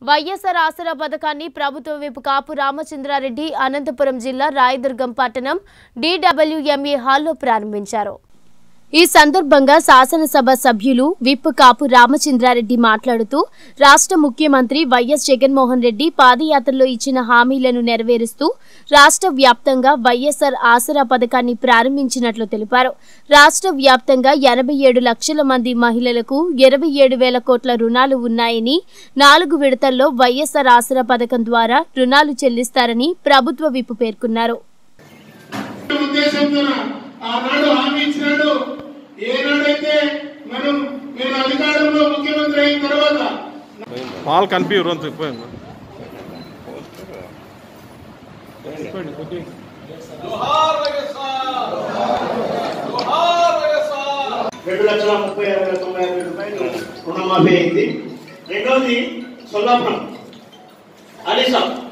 వైఎస్ఆర్ ఆసరా పథకాన్ని ప్రభుత్వ విప్ కాపు రామచంద్రారెడ్డి అనంతపురం జిల్లా రాయదుర్గం పట్టణం డిడబ్ల్యూఎంఏ హాల్లో ప్రారంభించారు ఈ సందర్భంగా శాసనసభ సభ్యులు విప్ కాపు రామచంద్రారెడ్డి మాట్లాడుతూ రాష్ట్ర ముఖ్యమంత్రి వైఎస్ జగన్మోహన్ రెడ్డి పాదయాత్రలో ఇచ్చిన హామీలను నెరవేరుస్తూ రాష్ట్ర వ్యాప్తంగా వైఎస్ఆర్ ఆసరా పథకాన్ని ప్రారంభించినట్లు తెలిపారు రాష్ట్ర వ్యాప్తంగా ఎనభై ఏడు లక్షల మంది మహిళలకు ఇరవై ఏడు వేల కోట్ల రుణాలు ఉన్నాయని నాలుగు విడతల్లో వైఎస్ఆర్ ఆసరా పథకం ద్వారా రుణాలు చెల్లిస్తారని ప్రభుత్వ విప్ పేర్కొన్నారు ఉద్దేశంతో ఆనాడు హామీ ఇచ్చినాడు ఏనాడైతే మనం నేను అధికారంలో ముఖ్యమంత్రి అయిన తర్వాత పాలు కనిపించరు అంత పోయింది రెండు లక్షల ముప్పై ఆరు వేల తొంభై ఆరు వేల రూపాయలు రుణమాఫీ అయింది రెండోది సొల్లాపురం అలీసాబ్